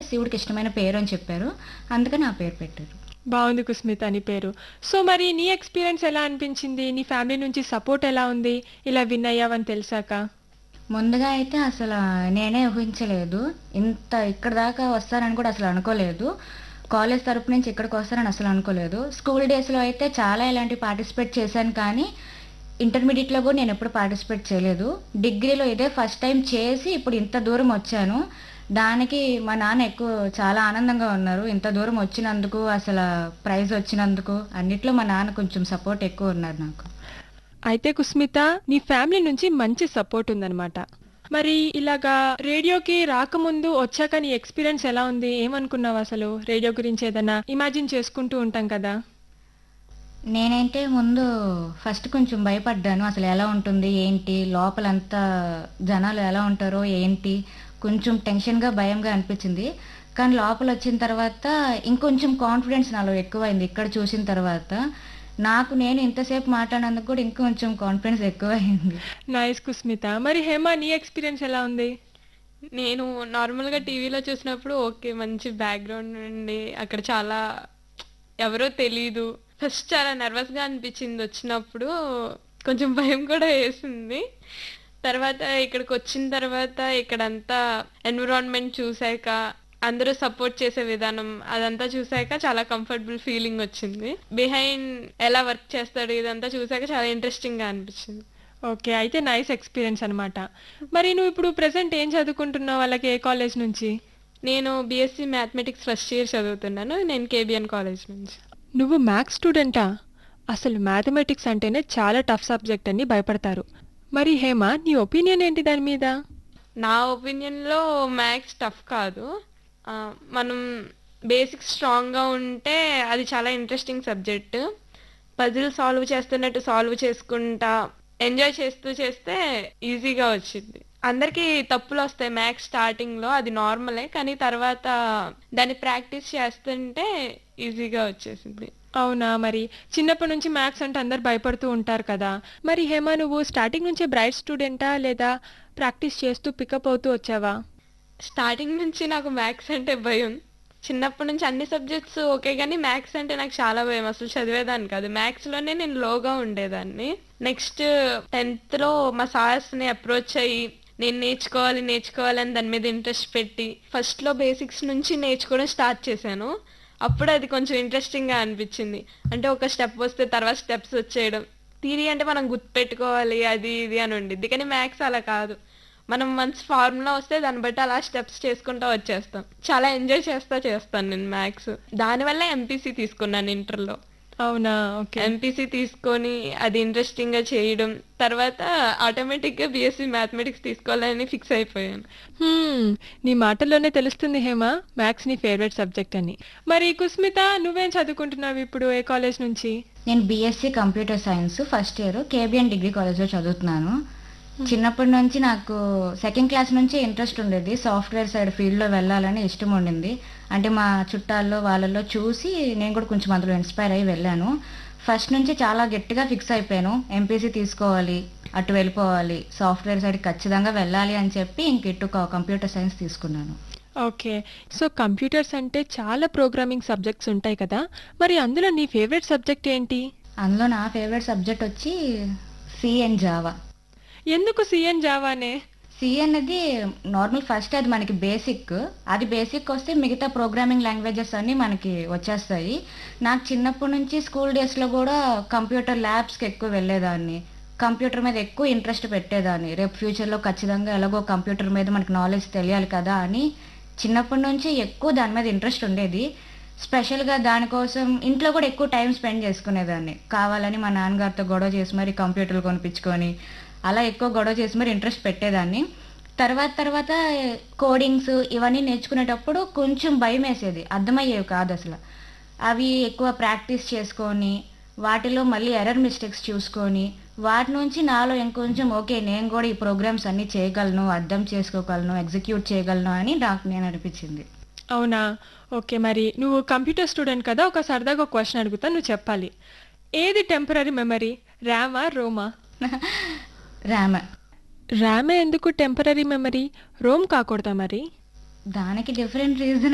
శివుడికి ఇష్టమైన పేరు అని చెప్పారు అందుకని ఆ పేరు పెట్టారు బాగుంది కుస్మిత అని పేరు సో మరి నీ ఎక్స్పీరియన్స్ ఎలా అనిపించింది నీ ఫ్యామిలీ నుంచి సపోర్ట్ ఎలా ఉంది ఇలా విన్ అయ్యావని తెలిసాక ముందుగా అయితే అసలు నేనే ఊహించలేదు ఇంత ఇక్కడ దాకా వస్తానని కూడా అసలు అనుకోలేదు కాలేజ్ తరపు నుంచి ఇక్కడికి వస్తానని అసలు అనుకోలేదు స్కూల్ డేస్లో అయితే చాలా ఇలాంటి పార్టిసిపేట్ చేశాను కానీ ఇంటర్మీడియట్లో కూడా నేను ఎప్పుడు పార్టిసిపేట్ చేయలేదు డిగ్రీలో ఇదే ఫస్ట్ టైం చేసి ఇప్పుడు ఇంత దూరం వచ్చాను దానికి మా నాన్న ఎక్కువ చాలా ఆనందంగా ఉన్నారు ఇంత దూరం వచ్చినందుకు అసలు ప్రైజ్ వచ్చినందుకు అన్నిట్లో మా నాన్న కొంచెం సపోర్ట్ ఎక్కువ ఉన్నారు నాకు అయితే కుస్మిత నీ ఫ్యామిలీ నుంచి మంచి సపోర్ట్ ఉందన్నమాట మరి ఇలాగా రేడియోకి రాకముందు వచ్చాక నీ ఎక్స్పీరియన్స్ ఎలా ఉంది ఏమనుకున్నావు అసలు రేడియో గురించి ఏదైనా ఇమాజిన్ చేసుకుంటూ ఉంటాం కదా నేనైతే ముందు ఫస్ట్ కొంచెం భయపడ్డాను అసలు ఎలా ఉంటుంది ఏంటి లోపలంతా జనాలు ఎలా ఉంటారో ఏంటి కొంచెం టెన్షన్గా భయంగా అనిపించింది కానీ లోపల వచ్చిన తర్వాత ఇంకొంచెం కాన్ఫిడెన్స్ నాలో ఎక్కువైంది ఇక్కడ చూసిన తర్వాత నాకు నేను ఇంతసేపు మాట్లాడినందుకు కూడా ఇంకొంచెం కాన్ఫిడెన్స్ ఎక్కువైంది నైస్ కుస్మిత మరి హేమ నీ ఎక్స్పీరియన్స్ ఎలా ఉంది నేను నార్మల్గా టీవీలో చూసినప్పుడు ఓకే మంచి బ్యాక్గ్రౌండ్ నుండి అక్కడ చాలా ఎవరో తెలీదు ఫస్ట్ చాలా నర్వస్గా అనిపించింది వచ్చినప్పుడు కొంచెం భయం కూడా వేసింది తర్వాత ఇక్కడికి వచ్చిన తర్వాత ఇక్కడంతా ఎన్విరాన్మెంట్ చూసాక అందరూ సపోర్ట్ చేసే విధానం అదంతా చూసాక చాలా కంఫర్టబుల్ ఫీలింగ్ వచ్చింది బిహైండ్ ఎలా వర్క్ చేస్తాడు ఇదంతా చూసాక చాలా ఇంట్రెస్టింగ్ గా అనిపించింది ఓకే అయితే నైస్ ఎక్స్పీరియన్స్ అన్నమాట మరి నువ్వు ఇప్పుడు ప్రెసెంట్ ఏం చదువుకుంటున్నావు వాళ్ళకి ఏ కాలేజ్ నుంచి నేను బీఎస్సీ మ్యాథమెటిక్స్ ఫస్ట్ ఇయర్ చదువుతున్నాను నేను కేబిఎన్ కాలేజ్ నుంచి నువ్వు మ్యాథ్స్ స్టూడెంటా అసలు మ్యాథమెటిక్స్ అంటేనే చాలా టఫ్ సబ్జెక్ట్ అని భయపడతారు మరి హేమ నీ ఒపీనియన్ ఏంటి దాని మీద నా ఒపీనియన్లో మ్యాథ్స్ టఫ్ కాదు ఆ, మనం బేసిక్స్ స్ట్రాంగ్గా ఉంటే అది చాలా ఇంట్రెస్టింగ్ సబ్జెక్ట్ పజిల్ సాల్వ్ చేస్తున్నట్టు సాల్వ్ చేసుకుంటా ఎంజాయ్ చేస్తూ చేస్తే ఈజీగా వచ్చింది అందరికీ తప్పులు వస్తాయి మ్యాథ్స్ స్టార్టింగ్లో అది నార్మలే కానీ తర్వాత దాన్ని ప్రాక్టీస్ చేస్తుంటే ఈజీగా వచ్చేసింది అవునా మరి చిన్నప్పటి నుంచి మ్యాథ్స్ అంటే అందరు భయపడుతూ ఉంటారు కదా మరి హేమ నువ్వు స్టార్టింగ్ నుంచే బ్రైట్ స్టూడెంటా లేదా ప్రాక్టీస్ చేస్తూ పికప్ అవుతూ వచ్చావా స్టార్టింగ్ నుంచి నాకు మ్యాథ్స్ అంటే భయం చిన్నప్పటి నుంచి అన్ని సబ్జెక్ట్స్ ఓకే కానీ మ్యాథ్స్ అంటే నాకు చాలా భయం అసలు చదివేదాన్ని కాదు మ్యాథ్స్ లోనే నేను లోగా ఉండేదాన్ని నెక్స్ట్ టెన్త్ లో మా సార్స్ ని అప్రోచ్ అయ్యి నేను నేర్చుకోవాలి నేర్చుకోవాలి అని దాని మీద ఇంట్రెస్ట్ పెట్టి ఫస్ట్ లో బేసిక్స్ నుంచి నేర్చుకోవడం స్టార్ట్ చేశాను అప్పుడు అది కొంచెం ఇంట్రెస్టింగ్ గా అనిపించింది అంటే ఒక స్టెప్ వస్తే తర్వాత స్టెప్స్ వచ్చేయడం థియరీ అంటే మనం గుర్తుపెట్టుకోవాలి అది ఇది అని ఉండిద్ది కానీ మ్యాథ్స్ అలా కాదు మనం మంచి ఫార్ములా వస్తే దాన్ని బట్టి అలా స్టెప్స్ చేసుకుంటా వచ్చేస్తాం చాలా ఎంజాయ్ చేస్తా చేస్తాను నేను మ్యాథ్స్ దానివల్ల ఎంపీసీ తీసుకున్నాను ఇంటర్లో అవునా ఓకే ఎంపీసీ తీసుకొని అది ఇంట్రెస్టింగ్ గా చేయడం తర్వాత ఆటోమేటిక్ గా బీఎస్సీ మ్యాథమెటిక్స్ తీసుకోవాలని ఫిక్స్ అయిపోయాను హ్మ్, నీ మాటల్లోనే తెలుస్తుంది హేమ మ్యాథ్స్ నీ ఫేవరెట్ సబ్జెక్ట్ అని మరి కుస్మిత నువ్వేం చదువుకుంటున్నావు ఇప్పుడు ఏ కాలేజ్ నుంచి నేను BSc computer science first year KBN degree కాలేజ్లో చదువుతున్నాను చిన్నప్పటి నుంచి నాకు సెకండ్ క్లాస్ నుంచి ఇంట్రెస్ట్ ఉండేది సాఫ్ట్వేర్ సైడ్ ఫీల్డ్లో వెళ్ళాలని ఇష్టం ఉండింది అంటే మా చుట్టాల్లో వాళ్ళల్లో చూసి నేను కూడా కొంచెం అందులో ఇన్స్పైర్ అయ్యి వెళ్ళాను ఫస్ట్ నుంచి చాలా గట్టిగా ఫిక్స్ అయిపోయాను ఎంపీసీ తీసుకోవాలి అటు వెళ్ళిపోవాలి సాఫ్ట్వేర్ సైడ్ ఖచ్చితంగా వెళ్ళాలి అని చెప్పి ఇంక ఇటు కంప్యూటర్ సైన్స్ తీసుకున్నాను ఓకే సో కంప్యూటర్స్ అంటే చాలా ప్రోగ్రామింగ్ సబ్జెక్ట్స్ ఉంటాయి కదా మరి అందులో నీ ఫేవరెట్ సబ్జెక్ట్ ఏంటి అందులో నా ఫేవరెట్ సబ్జెక్ట్ వచ్చి సి అండ్ జావా ఎందుకు సిఎన్ జావానే సి అనేది నార్మల్ ఫస్ట్ అది మనకి బేసిక్ అది బేసిక్ వస్తే మిగతా ప్రోగ్రామింగ్ లాంగ్వేజెస్ అన్నీ మనకి వచ్చేస్తాయి నాకు చిన్నప్పటి నుంచి స్కూల్ డేస్లో కూడా కంప్యూటర్ ల్యాబ్స్కి ఎక్కువ వెళ్ళేదాన్ని కంప్యూటర్ మీద ఎక్కువ ఇంట్రెస్ట్ పెట్టేదాన్ని రేపు ఫ్యూచర్లో ఖచ్చితంగా ఎలాగో కంప్యూటర్ మీద మనకి నాలెడ్జ్ తెలియాలి కదా అని చిన్నప్పటి నుంచి ఎక్కువ దాని మీద ఇంట్రెస్ట్ ఉండేది స్పెషల్గా దానికోసం ఇంట్లో కూడా ఎక్కువ టైం స్పెండ్ చేసుకునేదాన్ని కావాలని మా నాన్నగారితో గొడవ చేసి మరి కంప్యూటర్లు కొనిపించుకొని అలా ఎక్కువ గొడవ చేసి మరి ఇంట్రెస్ట్ పెట్టేదాన్ని తర్వాత తర్వాత కోడింగ్స్ ఇవన్నీ నేర్చుకునేటప్పుడు కొంచెం భయం వేసేది అర్థమయ్యేవి కాదు అసలు అవి ఎక్కువ ప్రాక్టీస్ చేసుకొని వాటిలో మళ్ళీ ఎర్రర్ మిస్టేక్స్ చూసుకొని వాటి నుంచి నాలో ఇంకొంచెం ఓకే నేను కూడా ఈ ప్రోగ్రామ్స్ అన్నీ చేయగలను అర్థం చేసుకోగలను ఎగ్జిక్యూట్ చేయగలను అని నాకు నేను అనిపించింది అవునా ఓకే మరి నువ్వు కంప్యూటర్ స్టూడెంట్ కదా ఒక సరదాగా ఒక క్వశ్చన్ అడుగుతా నువ్వు చెప్పాలి ఏది టెంపరీ మెమరీ ర్యామా రోమా రామ ర్యామే ఎందుకు టెంపరీ మెమరీ రోమ్ కాకూడదా మరి దానికి డిఫరెంట్ రీజన్